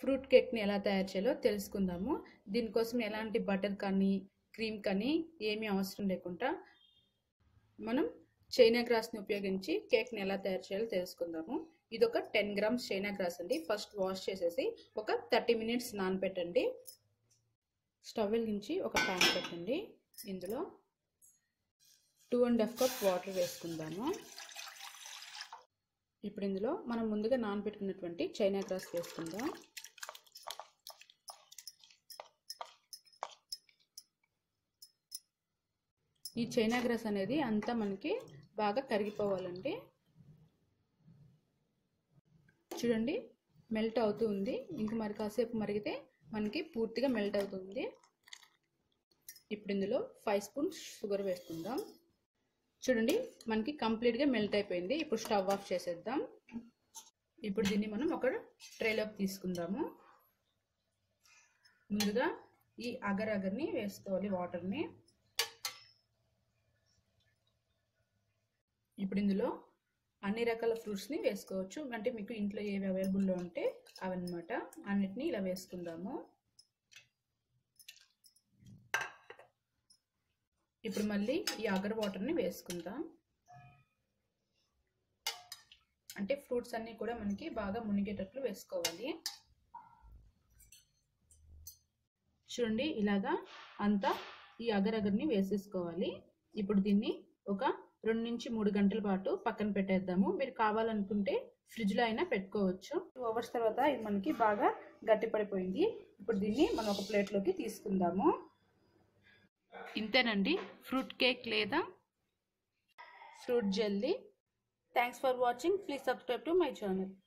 fruit కేక్ని ఎలా తయారు చేయాలో తెలుసుకుందాము దీనికోసం ఎలాంటి బటర్ కానీ క్రీమ్ కానీ ఏమీ అవసరం లేకుండా మనం చైనా గ్రాస్ని ఉపయోగించి కేక్ని ఎలా తయారు చేయాలో తెలుసుకుందాము ఇది ఒక టెన్ గ్రామ్స్ చైనా గ్రాస్ అండి ఫస్ట్ వాష్ చేసేసి ఒక థర్టీ మినిట్స్ నానబెట్టండి స్టవ్ వెలిగించి ఒక ప్యాన్ పెట్టండి ఇందులో two and half cup water వేసుకుందాము ఇప్పుడు ఇందులో మనం ముందుగా నానబెట్టుకున్నటువంటి చైనా గ్రాస్ వేసుకుందాం ఈ చైనా గ్రాస్ అనేది అంతా మనకి బాగా కరిగిపోవాలండి చూడండి మెల్ట్ అవుతూ ఉంది ఇంకా మరి కాసేపు మరిగితే మనకి పూర్తిగా మెల్ట్ అవుతుంది ఇప్పుడు ఇందులో ఫైవ్ స్పూన్స్ షుగర్ వేసుకుందాం చూడండి మనకి కంప్లీట్గా మెల్ట్ అయిపోయింది ఇప్పుడు స్టవ్ ఆఫ్ చేసేద్దాం ఇప్పుడు దీన్ని మనం ఒక ట్రేలోకి తీసుకుందాము ముందుగా ఈ అగర్ అగర్ని వేసుకోవాలి వాటర్ని ఇప్పుడు ఇందులో అన్ని రకాల ఫ్రూట్స్ని వేసుకోవచ్చు అంటే మీకు ఇంట్లో ఏవి అవైలబుల్లో ఉంటే అవన్నమాట అన్నిటినీ ఇలా వేసుకుందాము ఇప్పుడు మళ్ళీ ఈ అగర్ వాటర్ని వేసుకుందాం అంటే ఫ్రూట్స్ అన్నీ కూడా మనకి బాగా మునిగేటట్లు వేసుకోవాలి చూడండి ఇలాగా అంతా ఈ అగర్ అగర్ని వేసేసుకోవాలి ఇప్పుడు దీన్ని ఒక రెండు నుంచి మూడు గంటల పాటు పక్కన పెట్టేద్దాము మీరు కావాలనుకుంటే ఫ్రిడ్జ్లో అయినా పెట్టుకోవచ్చు టూ అవర్స్ తర్వాత ఇది మనకి బాగా గట్టిపడిపోయింది ఇప్పుడు దీన్ని మనం ఒక ప్లేట్లోకి తీసుకుందాము ఇంతేనండి ఫ్రూట్ కేక్ లేదా fruit jelly thanks for watching please subscribe to my channel